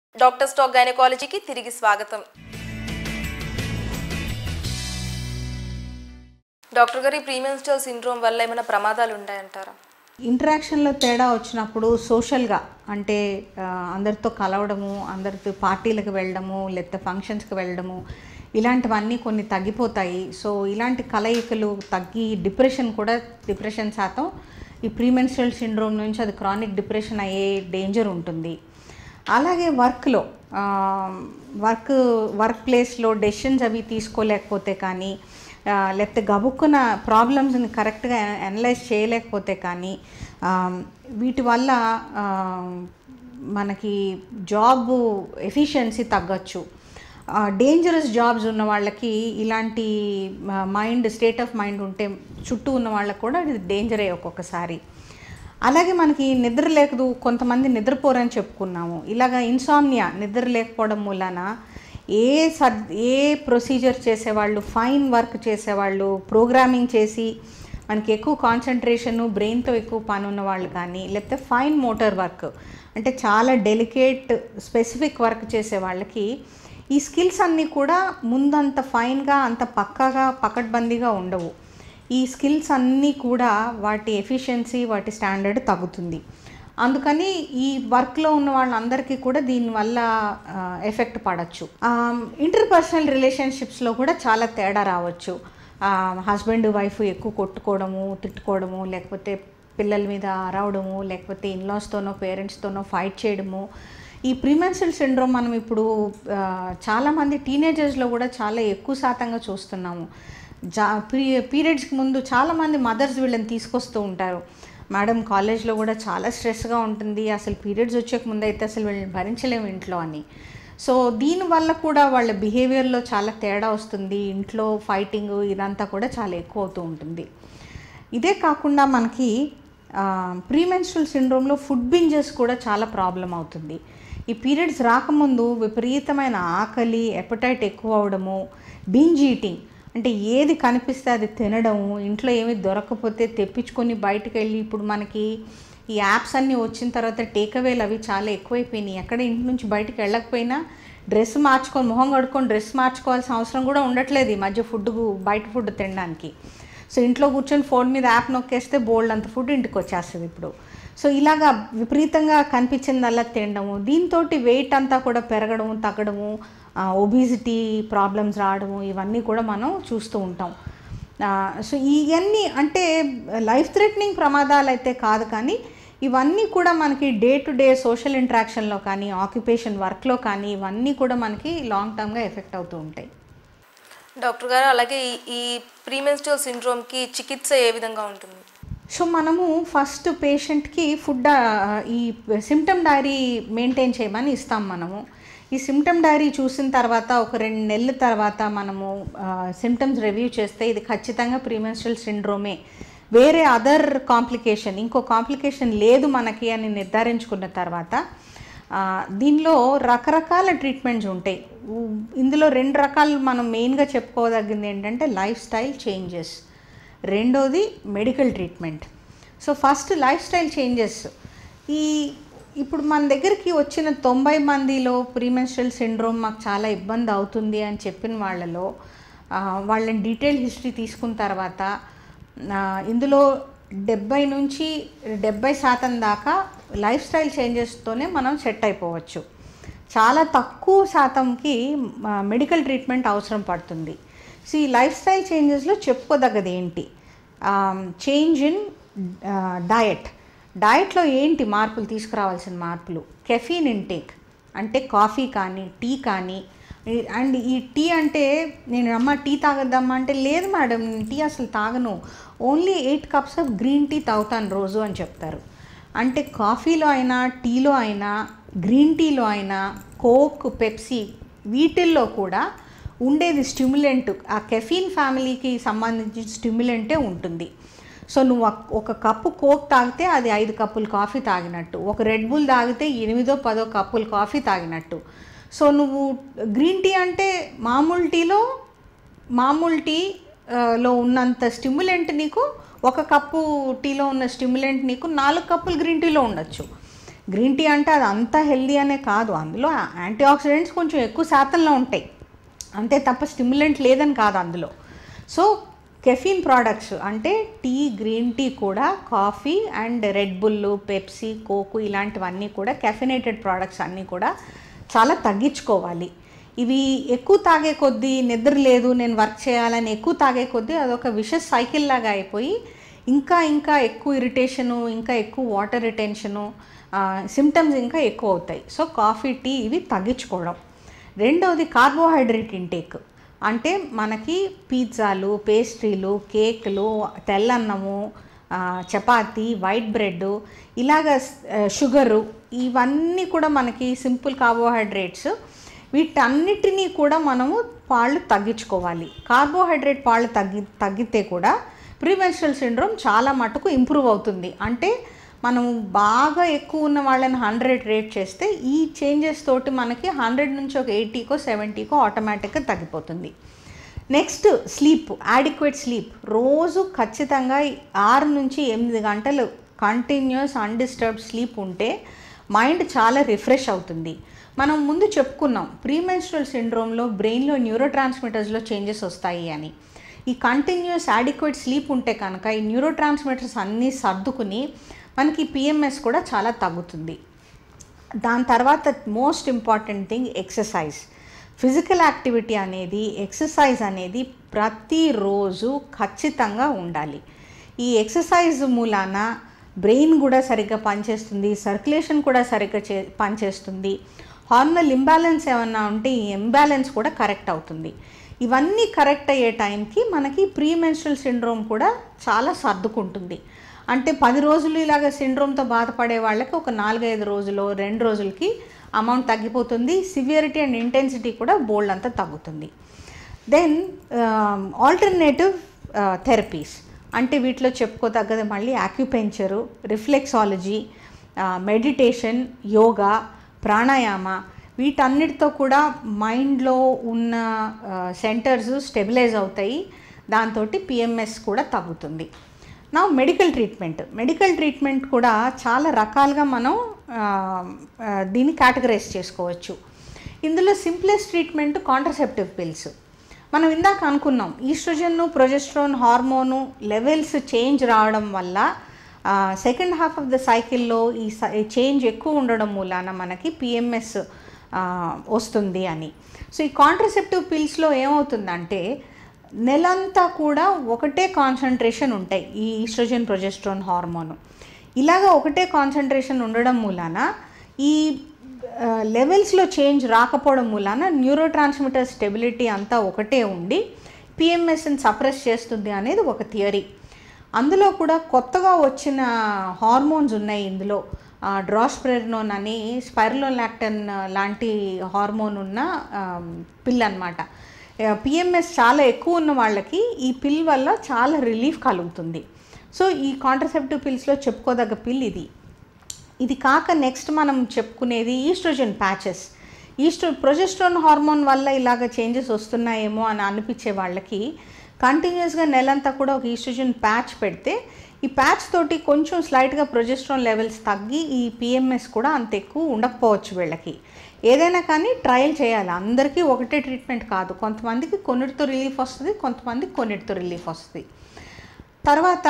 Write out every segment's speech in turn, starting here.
doctor stock గైనకాలజీకి తిరిగి స్వాగతం doctor గారు ఈ ప్రీమెన్స్ట్రల్ సిండ్రోమ్ వల్ల ఏమైనా ప్రమాదాలు ఉంటాయంటారా ఇంటరాక్షన్లో తేడా వచ్చినప్పుడు సోషల్గా అంటే ఆ, అందరితో కలవడము అందరితో పార్టీలకు వెళ్ళడము లేకపోతే ఫంక్షన్స్కి వెళ్ళడము ఇలాంటివన్నీ కొన్ని తగ్గిపోతాయి సో ఇలాంటి కలయికలు తగ్గి డిప్రెషన్ కూడా డిప్రెషన్ శాతం ఈ ప్రీమెన్స్ట్రల్ సిండ్రోమ్ నుంచి అది క్రానిక్ డిప్రెషన్ అయ్యే డేంజర్ ఉంటుంది అలాగే వర్క్లో వర్క్ వర్క్ ప్లేస్లో డెసిషన్స్ అవి తీసుకోలేకపోతే కానీ ఆ, లేకపోతే గబుక్కున ప్రాబ్లమ్స్ని కరెక్ట్గా అనలైజ్ చేయలేకపోతే కానీ ఆ, వీటి వల్ల ఆ, మనకి జాబ్ ఎఫిషియన్సీ తగ్గచ్చు డేంజరస్ జాబ్స్ ఉన్న వాళ్ళకి ఇలాంటి మైండ్ స్టేట్ ఆఫ్ మైండ్ ఉంటే చుట్టూ ఉన్న వాళ్ళకి కూడా ఇది డేంజరే ఒక్కొక్కసారి అలాగే మనకి నిద్ర లేకదు కొంతమంది నిద్రపోరని చెప్పుకున్నాము ఇలాగ ఇన్సామ్నియా నిద్ర లేకపోవడం మూలన ఏ సబ్ ఏ ప్రొసీజర్ చేసేవాళ్ళు ఫైన్ వర్క్ చేసేవాళ్ళు ప్రోగ్రామింగ్ చేసి మనకి ఎక్కువ కాన్సన్ట్రేషను బ్రెయిన్తో ఎక్కువ పని ఉన్న వాళ్ళు కానీ లేకపోతే ఫైన్ మోటార్ వర్క్ అంటే చాలా డెలికేట్ స్పెసిఫిక్ వర్క్ చేసే వాళ్ళకి ఈ స్కిల్స్ అన్నీ కూడా ముందంత ఫైన్గా అంత పక్కాగా పకడ్బందీగా ఉండవు ఈ స్కిల్స్ అన్నీ కూడా వాటి ఎఫిషియన్సీ వాటి స్టాండర్డ్ తగ్గుతుంది అందుకని ఈ వర్క్లో ఉన్న వాళ్ళందరికీ కూడా దీనివల్ల ఎఫెక్ట్ పడచ్చు ఇంటర్పర్సనల్ రిలేషన్షిప్స్లో కూడా చాలా తేడా రావచ్చు హస్బెండ్ వైఫ్ ఎక్కువ కొట్టుకోవడము తిట్టుకోవడము లేకపోతే పిల్లల మీద అరవడము లేకపోతే ఇన్లాస్తోనో పేరెంట్స్తోనో ఫైట్ చేయడము ఈ ప్రీమెన్సల్ సిండ్రోమ్ మనం ఇప్పుడు ఆ, చాలామంది టీనేజర్స్లో కూడా చాలా ఎక్కువ శాతంగా చూస్తున్నాము జా పీ పీరియడ్స్కి ముందు చాలామంది మదర్స్ వీళ్ళని తీసుకొస్తూ ఉంటారు మేడం కాలేజ్లో కూడా చాలా స్ట్రెస్గా ఉంటుంది అసలు పీరియడ్స్ వచ్చేక ముందు అయితే అసలు వీళ్ళని భరించలేము ఇంట్లో అని సో దీనివల్ల కూడా వాళ్ళ బిహేవియర్లో చాలా తేడా వస్తుంది ఇంట్లో ఫైటింగ్ ఇదంతా కూడా చాలా ఎక్కువ అవుతూ ఉంటుంది ఇదే కాకుండా మనకి ప్రీమెన్స్ట్రల్ సిండ్రోమ్లో ఫుడ్ బింజెస్ కూడా చాలా ప్రాబ్లం అవుతుంది ఈ పీరియడ్స్ రాకముందు విపరీతమైన ఆకలి ఎపటైట్ ఎక్కువ అవడము బింజ్ ఈటింగ్ అంటే ఏది కనిపిస్తే అది తినడము ఇంట్లో ఏమి దొరకకపోతే తెప్పించుకొని బయటకు వెళ్ళి ఇప్పుడు మనకి ఈ యాప్స్ అన్నీ వచ్చిన తర్వాత టేక్అవేలు అవి చాలా ఎక్కువైపోయినాయి ఎక్కడ ఇంటి నుంచి బయటకు వెళ్ళకపోయినా డ్రెస్ మార్చుకొని మొహం కడుక్కొని డ్రెస్ మార్చుకోవాల్సిన అవసరం కూడా ఉండట్లేదు ఈ మధ్య ఫుడ్ బయట ఫుడ్ తినడానికి సో ఇంట్లో కూర్చొని ఫోన్ మీద యాప్ నొక్కేస్తే బోల్డ్ అంత ఫుడ్ ఇంటికి వచ్చేస్తుంది ఇప్పుడు సో ఇలాగా విపరీతంగా కనిపించిందల్లా తినడము దీంతో వెయిట్ అంతా కూడా పెరగడము తగ్గడము ఒబిసిటీ ప్రాబ్లమ్స్ రావడము ఇవన్నీ కూడా మనం చూస్తూ ఉంటాం ఆ, సో ఇవన్నీ అంటే లైఫ్ థ్రెటనింగ్ ప్రమాదాలు అయితే కాదు కానీ ఇవన్నీ కూడా మనకి డే టు డే సోషల్ ఇంటరాక్షన్లో కానీ ఆక్యుపేషన్ వర్క్లో కానీ ఇవన్నీ కూడా మనకి లాంగ్ టర్మ్గా ఎఫెక్ట్ అవుతూ ఉంటాయి డాక్టర్ గారు అలాగే ఈ- ఈ ప్రీమెన్స్ట్రల్ సిండ్రోమ్కి చికిత్స ఏ విధంగా ఉంటుంది సో మనము ఫస్ట్ పేషెంట్కి ఫుడ్ ఈ సిమ్టమ్ డైరీ మెయింటైన్ చేయమని ఇస్తాం మనము ఈ సిమ్టమ్ డైరీ చూసిన తర్వాత ఒక రెండు నెలల తర్వాత మనము సిమ్టమ్స్ రివ్యూ చేస్తే ఇది ఖచ్చితంగా ప్రీమెన్స్ట్రల్ సిండ్రోమే వేరే అదర్ కాంప్లికేషన్ ఇంకో కాంప్లికేషన్ లేదు మనకి అని నిర్ధారించుకున్న తర్వాత ఆ, దీనిలో రకరకాల ట్రీట్మెంట్స్ ఉంటాయి ఉ- ఇందులో రెండు రకాలు మనం మెయిన్గా చెప్పుకోదగింది ఏంటంటే లైఫ్ స్టైల్ చేంజెస్ రెండోది medical treatment so first lifestyle changes ఈ ఇప్పుడు మన దగ్గరికి వచ్చిన తొంభై మందిలో ప్రీమెన్స్ట్రల్ సిండ్రోమ్ మాకు చాలా ఇబ్బంది అవుతుంది అని చెప్పిన వాళ్ళలో ఆ, వాళ్ళని డీటెయిల్ హిస్టరీ తీసుకున్న తర్వాత ఆ, ఇందులో డెబ్బై నుంచి డెబ్బై శాతం దాకా లైఫ్ స్టైల్ చేంజెస్తోనే మనం సెట్ అయిపోవచ్చు చాలా తక్కువ శాతంకి మెడికల్ ట్రీట్మెంట్ అవసరం పడుతుంది సో ఈ లైఫ్ స్టైల్ చేంజెస్లో చెప్పుకోదగ్గది ఏంటి చేంజ్ ఇన్ డయట్ డయట్లో ఏంటి మార్పులు తీసుకురావాల్సిన మార్పులు కెఫీన్ ఇంటేక్ అంటే కాఫీ కానీ టీ కానీ ఈ- అండ్ ఈ టీ అంటే నేను అమ్మ టీ తాగద్దామా అంటే లేదు మేడం నేను టీ అసలు తాగను only eight cups of green tea తాగుతాను రోజు అని చెప్తారు అంటే కాఫీలో అయినా టీలో అయినా గ్రీన్ టీలో అయినా కోక్ పెప్సీ వీటిల్లో కూడా ఉండేది స్టిమ్యులెంట్ ఆ కెఫీన్ ఫ్యామిలీకి సంబంధించిన స్టిమ్యులెంటే ఉంటుంది సో నువ్వు ఒక- ఒక కప్పు కోక్ తాగితే అది ఐదు కప్పులు కాఫీ తాగినట్టు ఒక రెడ్ బుల్ తాగితే ఎనిమిదో పదో కప్పులు కాఫీ తాగినట్టు సో నువ్వు గ్రీన్ టీ అంటే మామూలు టీలో మామూలు టీ ఆ, లో ఉన్నంత స్టిమ్యులెంట్ నీకు ఒక కప్పు టీలో ఉన్న స్టిమ్యులెంట్ నీకు నాలుగు కప్పులు గ్రీన్ టీలో ఉండొచ్చు గ్రీన్ టీ అంటే అది అంత హెల్దీ అనే కాదు అందులో యాంటీ ఆక్సిడెంట్స్ కొంచెం ఎక్కువ శాతంలో ఉంటాయి అంతే తప్ప స్టిమ్యులెంట్ లేదని కాదు అందులో సో కెఫీన్ ప్రోడక్ట్స్ అంటే టీ గ్రీన్ టీ కూడా coffee and Red Bull Pepsi coke ఇలాంటివన్నీ కూడా కెఫినేటెడ్ ప్రోడక్ట్స్ అన్నీ కూడా చాలా తగ్గించుకోవాలి ఇవి ఎక్కువ తాగే కొద్దీ నిద్ర లేదు నేను వర్క్ చేయాలని ఎక్కువ తాగే కొద్దీ అదొక విషస్ సైకిల్ లాగా అయిపోయి ఇంకా ఇంకా ఎక్కువ ఇరిటేషను ఇంకా ఎక్కువ వాటర్ రిటెన్షను సిమ్టమ్స్ ఇంకా ఎక్కువ అవుతాయి సో కాఫీ టీ ఇవి తగ్గించుకోవడం రెండవది కార్బోహైడ్రేట్ ఇంటేక్ అంటే మనకి పిజ్జాలు పేస్ట్రీలు కేకులు తెల్లన్నము ఆ, చపాతీ వైట్ బ్రెడ్ ఇలాగ షుగరు ఇవన్నీ కూడా మనకి సింపుల్ కార్బోహైడ్రేట్స్ వీటన్నిటినీ కూడా మనము పాళ్ళు తగ్గించుకోవాలి కార్బోహైడ్రేట్ పాళ్ళు తగ్గి తగ్గితే కూడా ప్రీమెన్స్ట్రల్ సిండ్రోమ్ చాలా మటుకు ఇంప్రూవ్ అవుతుంది అంటే మనం బాగా ఎక్కువ ఉన్న వాళ్ళని హండ్రెడ్ రేట్ చేస్తే ఈ చేంజెస్ తోటి మనకి హండ్రెడ్ నుంచి ఒక ఎయిటీకో సెవెంటీకో ఆటోమేటిక్గా తగ్గిపోతుంది నెక్స్ట్ స్లీప్ యాడిక్వేట్ స్లీప్ రోజు ఖచ్చితంగా ఆరు నుంచి ఎనిమిది గంటలు కంటిన్యూస్ అన్డిస్టర్బ్డ్ స్లీప్ ఉంటే మైండ్ చాలా రిఫ్రెష్ అవుతుంది మనం ముందు చెప్పుకున్నాం ప్రీమెన్స్ట్రల్ సిండ్రోమ్లో బ్రెయిన్లో న్యూరో ట్రాన్స్మిటర్స్లో చేంజెస్ వస్తాయి అని ఈ కంటిన్యూస్ యాడిక్వేట్ స్లీప్ ఉంటే కనుక ఈ న్యూరో ట్రాన్స్మిటర్స్ అన్నీ సర్దుకుని మనకి పిఎంఎస్ కూడా చాలా తగ్గుతుంది దాని తర్వాత most important thing exercise physical activity అనేది ఎక్సర్సైజ్ అనేది ప్రతిరోజు ఖచ్చితంగా ఉండాలి ఈ ఎక్సర్సైజ్ మూలాన బ్రెయిన్ కూడా సరిగ్గా పనిచేస్తుంది సర్క్యులేషన్ కూడా సరిగ్గా చే పనిచేస్తుంది హార్మోనల్ ఇంబ్యాలెన్స్ ఏమన్నా ఉంటే ఈ ఇంబ్యాలెన్స్ కూడా కరెక్ట్ అవుతుంది ఇవన్నీ కరెక్ట్ అయ్యే టైంకి మనకి ప్రీ మెన్స్ట్రల్ సిండ్రోమ్ కూడా చాలా సర్దుకుంటుంది అంటే పది రోజులు ఇలాగ సిండ్రోమ్తో బాధపడే వాళ్ళకి ఒక నాలుగైదు రోజులు రెండు రోజులకి అమౌంట్ తగ్గిపోతుంది సివియరిటీ అండ్ ఇంటెన్సిటీ కూడా బోల్డ్ అంతా తగ్గుతుంది దెన్ ఆల్టర్నేటివ్ థెరపీస్ అంటే వీటిలో చెప్పుకోదగ్గది మళ్ళీ acupuncture reflexology meditation yoga pranayama వీటన్నిటితో కూడా మైండ్లో ఉన్న సెంటర్స్ స్టెబిలైజ్ అవుతాయి దాంతో పిఎంఎస్ కూడా తగ్గుతుంది నా మెడికల్ ట్రీట్మెంట్ మెడికల్ ట్రీట్మెంట్ కూడా చాలా రకాలుగా మనం ఆ, ఆ, దీన్ని కేటగరైజ్ చేసుకోవచ్చు ఇందులో సింప్లెస్ట్ ట్రీట్మెంట్ కాంట్రసెప్టివ్ పిల్స్ మనం ఇందాక అనుకున్నాం oestrogen progesterone hormone levels change రావడం వల్ల సెకండ్ హాఫ్ ఆఫ్ ద సైకిల్లో ఈ చేంజ్ ఎక్కువ ఉండడం మూలాన మనకి పిఎంఎస్ వస్తుంది అని సో ఈ కాంట్రసెప్టివ్ పిల్స్లో ఏమవుతుందంటే నెలంతా కూడా ఒకటే కాన్సన్ట్రేషన్ ఉంటాయి ఈ ఈస్ట్రోజన్ ప్రొజెస్ట్రోన్ హార్మోన్ ఇలాగ ఒకటే కాన్సన్ట్రేషన్ ఉండడం మూలాన ఈ లెవెల్స్లో చేంజ్ రాకపోవడం మూలాన న్యూరో ట్రాన్స్మిటర్ స్టెబిలిటీ అంతా ఒకటే ఉండి పిఎంఎస్ని సప్రెస్ చేస్తుంది అనేది ఒక థియరీ అందులో కూడా కొత్తగా వచ్చిన హార్మోన్స్ ఉన్నాయి ఇందులో డ్రాస్ప్రెర్నోన్ అని స్పైరలోలాక్టన్ లాంటి హార్మోన్ ఉన్న పిల్ అనమాట పిఎంఎస్ చాలా ఎక్కువ ఉన్న వాళ్ళకి ఈ పిల్ వల్ల చాలా రిలీఫ్ కలుగుతుంది సో ఈ కాంట్రసెప్టివ్ పిల్స్లో చెప్పుకోదగ్గ పిల్ ఇది ఇది కాక నెక్స్ట్ మనం చెప్పుకునేది ఈస్ట్రోజన్ ప్యాచెస్ ఈస్ట్రో ప్రొజెస్ట్రోన్ హార్మోన్ వల్ల ఇలాగ చేంజెస్ వస్తున్నాయేమో అని అనిపించే వాళ్ళకి కంటిన్యూస్గా నెలంతా కూడా ఒక ఈస్ట్రోజన్ ప్యాచ్ పెడితే ఈ ప్యాచ్ తోటి కొంచెం స్లైట్గా ప్రొజెస్ట్రాన్ లెవెల్స్ తగ్గి ఈ పిఎంఎస్ కూడా అంత ఎక్కువ ఉండకపోవచ్చు వీళ్ళకి ఏదైనా కానీ ట్రయల్ చేయాలి అందరికీ ఒకటే ట్రీట్మెంట్ కాదు కొంతమందికి కొన్నిటితో రిలీఫ్ వస్తుంది కొంతమందికి కొన్నిటితో రిలీఫ్ వస్తుంది తర్వాత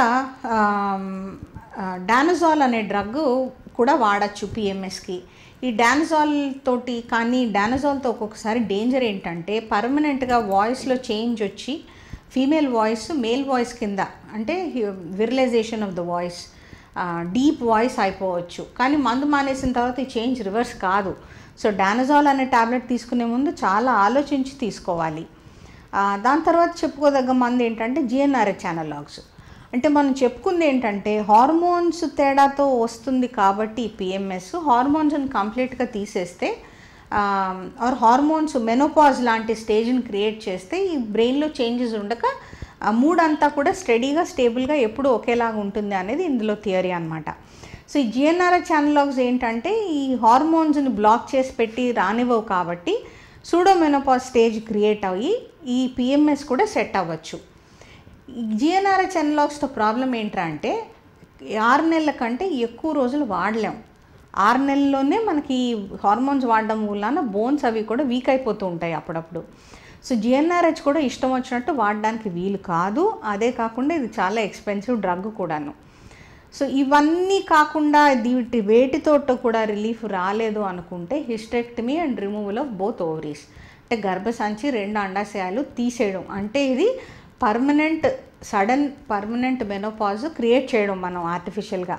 డానజాల్ అనే డ్రగ్ కూడా వాడచ్చు పిఎంఎస్కి ఈ డానజాల్ తోటి కానీ డానజాల్తో ఒక్కొక్కసారి డేంజర్ ఏంటంటే పర్మనెంట్గా వాయిస్లో చేంజ్ వచ్చి ఫీమేల్ వాయిస్ మేల్ వాయిస్ కింద అంటే virilisation of the voice deep voice అయిపోవచ్చు కానీ మందు మానేసిన తర్వాత ఈ చేంజ్ రివర్స్ కాదు సో డానజాల్ అనే టాబ్లెట్ తీసుకునే ముందు చాలా ఆలోచించి తీసుకోవాలి ఆ, దాని తర్వాత చెప్పుకోదగ్గ మంది ఏంటంటే జిఎన్ఆర్హెచ్ అనలాగ్స్ అంటే మనం చెప్పుకుంది ఏంటంటే హార్మోన్స్ తేడాతో వస్తుంది కాబట్టి పిఎంఎస్ హార్మోన్స్ని కంప్లీట్గా తీసేస్తే ఆర్ హార్మోన్స్ మెనోపాజ్ లాంటి స్టేజ్ని క్రియేట్ చేస్తే ఈ బ్రెయిన్లో చేంజెస్ ఉండక ఆ మూడ్ అంతా కూడా స్టడీగా స్టేబుల్గా ఎప్పుడు ఒకేలాగా ఉంటుంది అనేది ఇందులో థియరీ అనమాట సో ఈ జిఎన్ఆర్హెచ్ అనలాగ్స్ ఏంటంటే ఈ హార్మోన్స్ని బ్లాక్ చేసి పెట్టి రానివ్వవు కాబట్టి సూడోమెనోపాజ్ స్టేజ్ క్రియేట్ అయ్యి ఈ పిఎంఎస్ కూడా సెట్ అవ్వచ్చు జిఎన్ఆర్హెచ్ అనలాగ్స్తో ప్రాబ్లం ఏంట్రా అంటే ఆరు నెలల కంటే ఎక్కువ రోజులు వాడలేం ఆరు నెలల్లోనే మనకి హార్మోన్స్ వాడడం వలన బోన్స్ అవి కూడా వీక్ అయిపోతూ ఉంటాయి అప్పుడప్పుడు సో జిఎన్ఆర్హెచ్ కూడా ఇష్టం వచ్చినట్టు వాడడానికి వీలు కాదు అదే కాకుండా ఇది చాలా ఎక్స్పెన్సివ్ డ్రగ్ కూడాను సో ఇవన్నీ కాకుండా వీటి వేటితోటి కూడా రిలీఫ్ రాలేదు అనుకుంటే hysterectomy and removal of both ovaries అంటే గర్భసంచి రెండు అండాశయాలు తీసేయడం అంటే ఇది permanent sudden permanent menopause create చేయడం మనం ఆర్టిఫిషియల్గా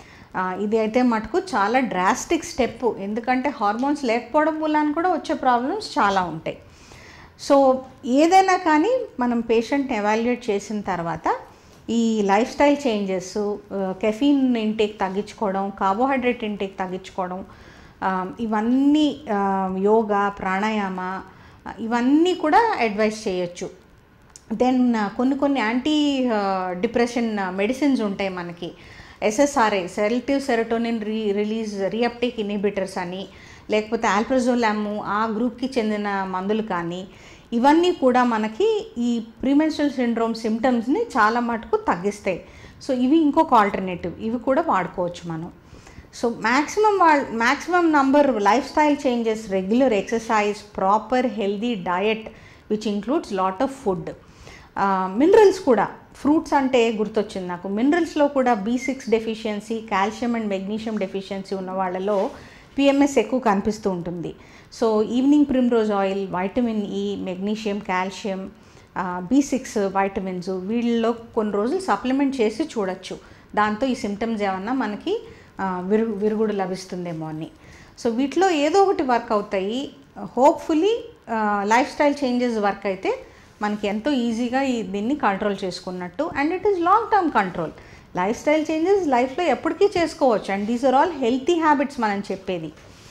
ఇది అయితే మటుకు చాలా డ్రాస్టిక్ స్టెప్ ఎందుకంటే హార్మోన్స్ లేకపోవడం వలన కూడా వచ్చే ప్రాబ్లమ్స్ చాలా ఉంటాయి సో ఏదైనా కానీ మనం పేషెంట్ని ఎవాల్యుయేట్ చేసిన తర్వాత ఈ lifestyle changes caffeine intake తగ్గించుకోవడం కార్బోహైడ్రేట్ ఇంటేక్ తగ్గించుకోవడం ఆ, ఇవన్నీ ఆ, యోగా ప్రాణాయామ ఆ, ఇవన్నీ కూడా అడ్వైస్ చేయొచ్చు దెన్ కొన్ని కొన్ని యాంటీ డిప్రెషన్ మెడిసిన్స్ ఉంటాయి మనకి SSRI selective serotonin re release reuptake inhibitors అని లేకపోతే ఆల్ప్రజోలామ్ ఆ గ్రూప్కి చెందిన మందులు కానీ ఇవన్నీ కూడా మనకి ఈ ప్రీమెన్స్ట్రల్ సిండ్రోమ్ సిమ్టమ్స్ని చాలా మటుకు తగ్గిస్తాయి సో ఇవి ఇంకొక ఆల్టర్నేటివ్ ఇవి కూడా వాడుకోవచ్చు మనం సో మ్యాక్సిమం వాళ్ళ maximum number lifestyle changes regular exercise proper healthy diet which includes lot of food minerals కూడా ఫ్రూట్స్ అంటే గుర్తొచ్చింది నాకు మినరల్స్లో కూడా B six deficiency calcium and magnesium deficiency ఉన్న వాళ్ళలో పిఎంఎస్ ఎక్కువ కనిపిస్తూ ఉంటుంది so evening primrose oil vitamin E magnesium calcium B six vitamins వీళ్ళలో కొన్ని రోజులు సప్లిమెంట్ చేసి చూడొచ్చు దాంతో ఈ సిమ్టమ్స్ ఏమన్నా మనకి ఆ, విరుగు విరుగుడు లభిస్తుందేమో అని సో వీటిలో ఏదో ఒకటి వర్క్ అవుతాయి hopefully lifestyle changes work అయితే మనకి ఎంతో ఈజీగా ఈ దీన్ని కంట్రోల్ చేసుకున్నట్టు and it is long term control lifestyle changes లైఫ్లో ఎప్పటికీ చేసుకోవచ్చు and these are all healthy habits మనం చెప్పేది